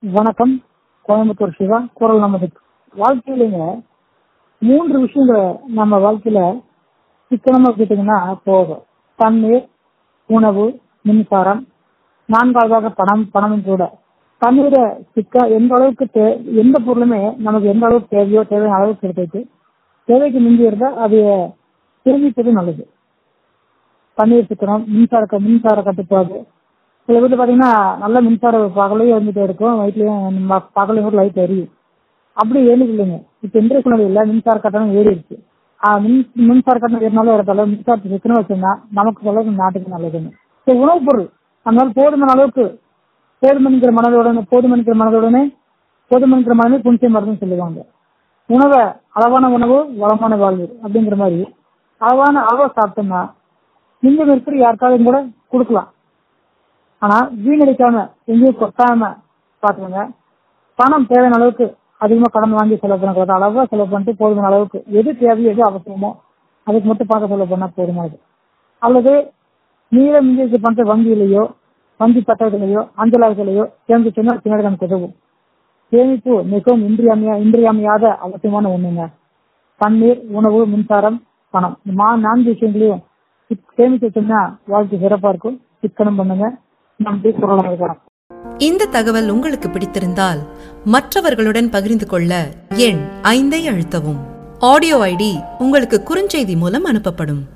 வணக்கம் கோயம்புத்தூர் சிவா குரல் நமது வாழ்க்கையிலங்க மூன்று விஷயங்களை நம்ம வாழ்க்கையில சிக்கனமா கேட்டீங்கன்னா போதும் தண்ணீர் உணவு மின்சாரம் நான்காவதாக பணம் பணமும் கூட தண்ணீரை சிக்க எந்த அளவுக்கு தே எந்த பொருளுமே நமக்கு எந்த அளவுக்கு தேவையோ தேவையான அளவுக்கு எடுத்துட்டு தேவைக்கு மிஞ்சி இருந்தா அதை சேமிப்பது நல்லது தண்ணீர் சிக்கனம் மின்சார க- மின்சார கட்டுப்பாடு சில வீட்டுல பாத்தீங்கன்னா நல்ல மின்சார பகலையும் இருந்துட்டே இருக்கும் வயிற்றுலயும் பகலையும் கூட லைட் எரியும் அப்படி ஏறிது இல்லைங்க இப்ப இன்றைய சூழ்நிலையில மின்சார கட்டணம் ஏறிடுச்சு ஆஹ் மின் மின்சார கட்டணம் ஏறினாலும் ஏறத்தாலும் மின்சாரத்தை சிக்கனம் வச்சோம்னா நமக்கு நல்லது நாட்டுக்கு நல்லதுங்க சரி உணவுப் பொருள் அதனால போதுமான அளவுக்கு போதுமன்கிற மனதோடனே போதுமன்கிற மனதோடனே போதுமன்கிற மனமே புனிச்சை மருந்துன்னு சொல்லுவாங்க உணவை அளவான உணவு வளமான வாழ்வு அப்படிங்கிற மாதிரி அளவான அளவை சாப்பிட்டோம்னா மிஞ்சம் இருக்கிற யாருக்காவது கூட கொடுக்கலாம் ஆனா வீணடிக்காம எங்கேயும் கொட்டாம பாத்துக்கோங்க பணம் தேவையான அளவுக்கு அதிகமா கடன் வாங்கி செலவு பண்ணக்கூடாது அளவா செலவு பண்ணிட்டு போதுமான அளவுக்கு எது தேவையோ எது அவசியமோ அதுக்கு மட்டும் பார்க்க செலவு பண்ணா போதுமானது அல்லது நீள மிஞ்சி பண்ற வங்கியிலேயோ வங்கி பட்டத்திலேயோ அஞ்சலாகத்திலேயோ சேமிச்சுன்னா பின்னாடி நமக்கு உதவும் சேமிப்பு மிகவும் இன்றியமையா இன்றியமையாத அவசியமான ஒண்ணுங்க தண்ணீர் உணவு மின்சாரம் பணம் இந்த மா நான்கு விஷயங்களையும் சிக்- சேமிச்சு வச்சோம்னா வாழ்க்கை சிறப்பா இருக்கும் சிக்கனம் பண்ணுங்க நன்றி குரல் வணக்கம் இந்த தகவல் உங்களுக்கு பிடித்திருந்தால் மற்றவர்களுடன் பகிர்ந்து கொள்ள எண் ஐந்தை அழுத்தவும் ஆடியோ ஐடி உங்களுக்கு குறுஞ்செய்தி மூலம் அனுப்பப்படும்